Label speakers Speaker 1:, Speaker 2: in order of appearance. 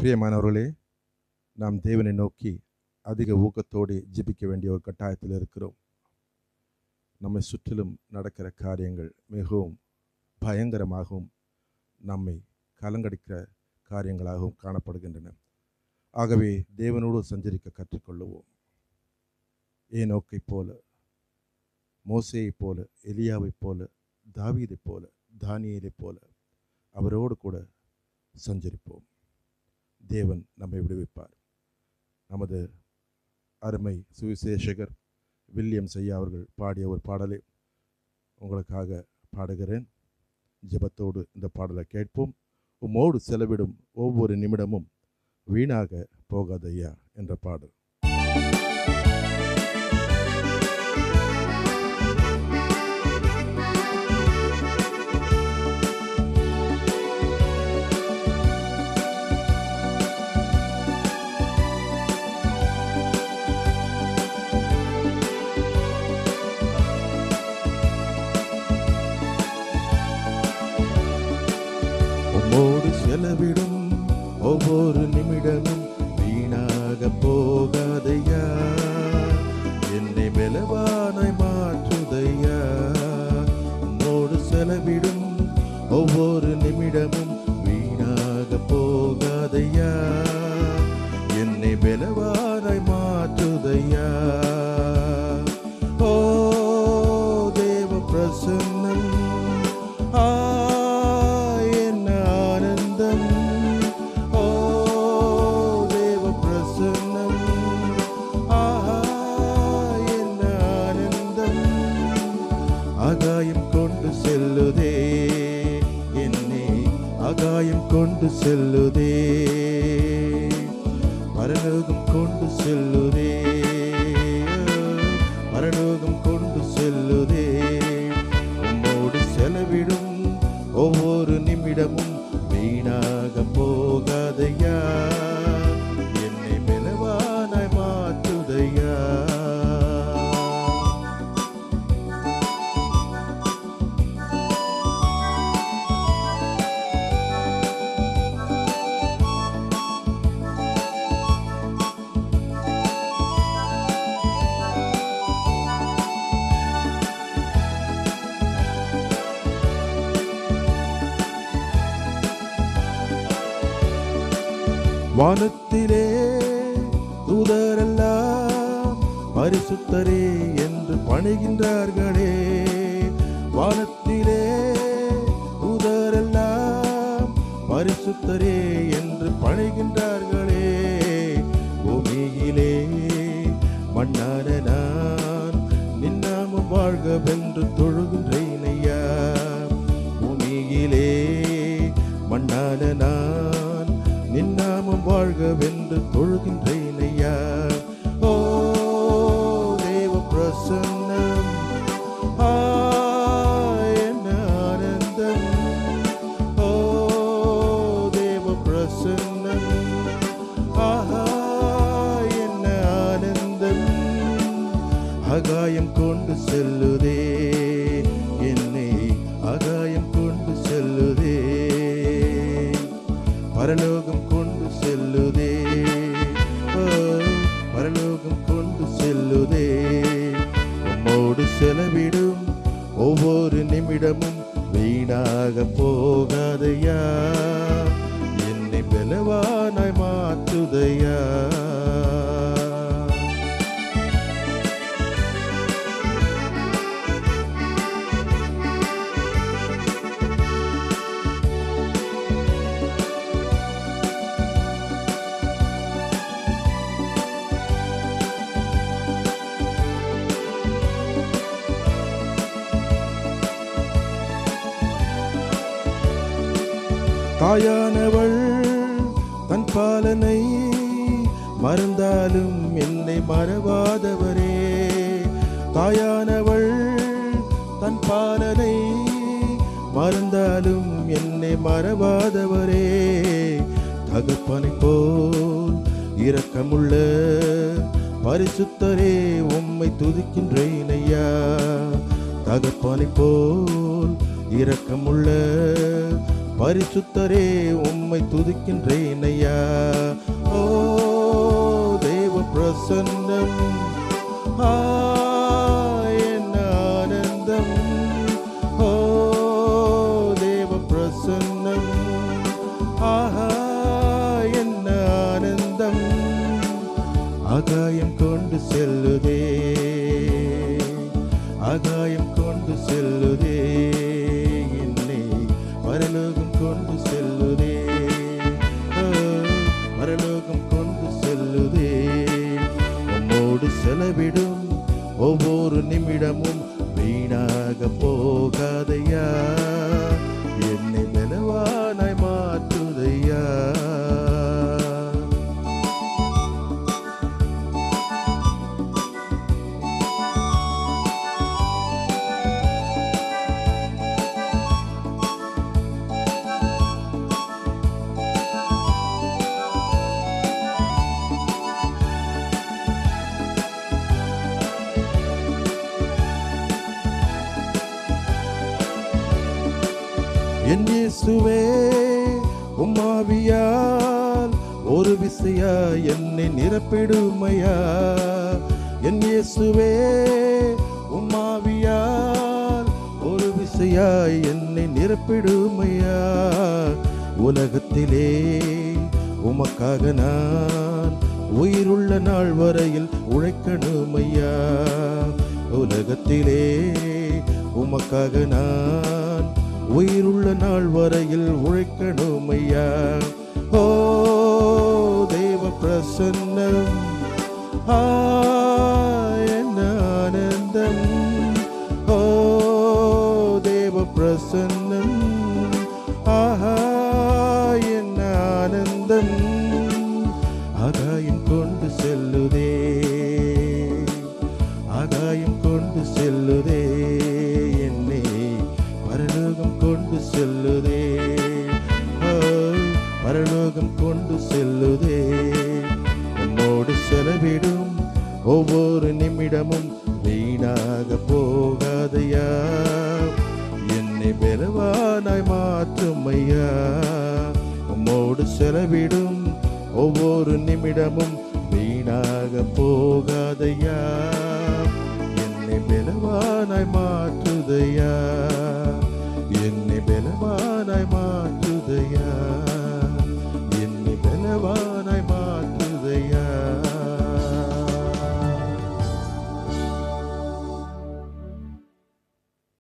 Speaker 1: பிரியமானவர்களே நாம் தேவனை நோக்கி அதிக ஊக்கத்தோடு ஜெபிக்க வேண்டிய ஒரு கட்டாயத்தில் இருக்கிறோம் நம்மை சுற்றிலும் நடக்கிற காரியங்கள் மிகவும் பயங்கரமாகவும் நம்மை கலங்கடிக்கிற காரியங்களாகவும் காணப்படுகின்றன ஆகவே தேவனோடு சஞ்சரிக்க கற்றுக்கொள்ளுவோம் ஏனோக்கைப் போல மோசேயைப் போல எலியாவைப் போல தாவீதைப் போல தானியேலைப் போல அவரோடு கூட சஞ்சரிப்போம் தேவன் நம்மை விடுவிப்பார் நமது அருமை சுவிசேஷகர் வில்லியம் செய்யா அவர்கள் பாடிய ஒரு பாடலை உங்களுக்காக பாடுகிறேன் ஜெபத்தோடு இந்த பாடலை கேட்போம் உம்மோடு செலவிடும் ஒவ்வொரு நிமிடமும் வீணாக போகாதையா என்ற பாடல் உம்மோடு செலவிடும் ஒவ்வொரு நிமிடமும் வீணாக போகாதையா என்னை பலவானாய் மாற்றுதையா உம்மோடு செலவிடும் ஒவ்வொரு நிமிடமும் வீணாக போகாதையா என்னை பலவானாய் மாற்றுதையா ஓ தேவ பிரசன்னம் ஆ என்ன ஆனந்தம் ஓ தேவ பிரசன்னம் ஆஹா என்ன ஆனந்தம் ஆகாயம் கொண்டு செல்லுதே என்னை ஆகாயம் கொண்டு செல்லுதே பரலோகம் கொண்டு செல்லுதே பரலோகம் கொண்டு செல்லுதே உம்மோடு செலவிடும் ஒவ்வொரு நிமிடமும் வீணாக போகாதையா என்னை மெலவானாய் மாற்றுதையா வானத்திலே தூதரெல்லாம் பரிசுத்தரே என்று பணிகின்றார்களே வானத்திலே தூதரெல்லாம் பரிசுத்தரே என்று பணிகின்றார்களே பூமியிலே மண்ணான நான் நின்னாமும் வாழ்கவென்று தொழுகின்றேன் ஐயா பூமியிலே மண்ணான நான் நின்னாமும் வாழ்கவென்று தொழுகின்றேன் ஐயா ஓ தேவ பிரசன்னம் ஆ, என்ன ஆனந்தம் ஓ தேவ பிரசன்னம் ஆஹா என்ன ஆனந்தம் ஆகாயம் கொண்டு செல்லுதே என்னை ஆகாயம் கொண்டு செல்லுதே பரலோகம் கொண்டு செல்லுதே ஓ, பரலோகம் கொண்டு செல்லுதே உம்மோடு செலவிடும் ஒவ்வொரு நிமிடமும் வீணாக போகாதையா என்னை பலவானாய் மாற்றுதையா தாயானவள் தன் பாலனை மறந்தாலும் என்னை மறவாதவரே தாயானவள் தன் பாலனை மறந்தாலும் என்னை மறவாதவரே தகப்பனை போல் இரக்கமுள்ள பரிசுத்தரே உம்மை துதிக்கின்றேன் ஐயா தகப்பனை போல் இரக்கமுள்ள பரிசுத்தரே உம்மை துதிக்கின்றேன் ஐயா ஓ தேவ பிரசன்னம் ஆ, என்ன ஆனந்தம் ஓ தேவ பிரசன்னம் ஆஹா என்ன ஆனந்தம் ஆகாயம் கொண்டு செல்லுதே ஆகாயம் கொண்டு செல்லுதே என்னை பரலோகம் கொண்டு செல்லுதே ஓ, பரலோகம் கொண்டு செல்லுதே உம்மோடு செலவிடும் ஒவ்வொரு நிமிடமும் வீணாக போகாதையா என்னை பலவானாய் மாற்றுதையா என் இயேசுவே உம்மாவியால் ஒரு விசையா என்னை நிரப்பிடுமையா என் இயேசுவே உம்மாவியால் ஒரு விசையா என்னை நிரப்பிடுமையா உலகத்திலே உமக்காக நான் உயிருள்ள நாள் வரையில் உழைக்கணுமையா உலகத்திலே உமக்காக நான் உயிருள்ள நாள் வரையில் உழைக்கணும் ஐயா ஓ தேவ பிரசன்னம் ஆ, என்ன ஆனந்தம் ஓ தேவ பிரசன்னம் ஆஹா என்ன ஆனந்தம் ஆகாயம் கொண்டு செல்லுதே ஆகாயம் கொண்டு செல்லுதே என்னை பரலோகம் கொண்டு செல்லுதே ஓ, பரலோகம் கொண்டு செல்லுதே உம்மோடு செலவிடும் ஒவ்வொரு நிமிடமும் வீணாக போகாதையா என்னை பெறவானாய் மாற்றும் ஐயா உம்மோடு செலவிடும் ஒவ்வொரு நிமிடமும் வீணாக போகாதையா என்னை பெலவானாய் மாற்றுதையா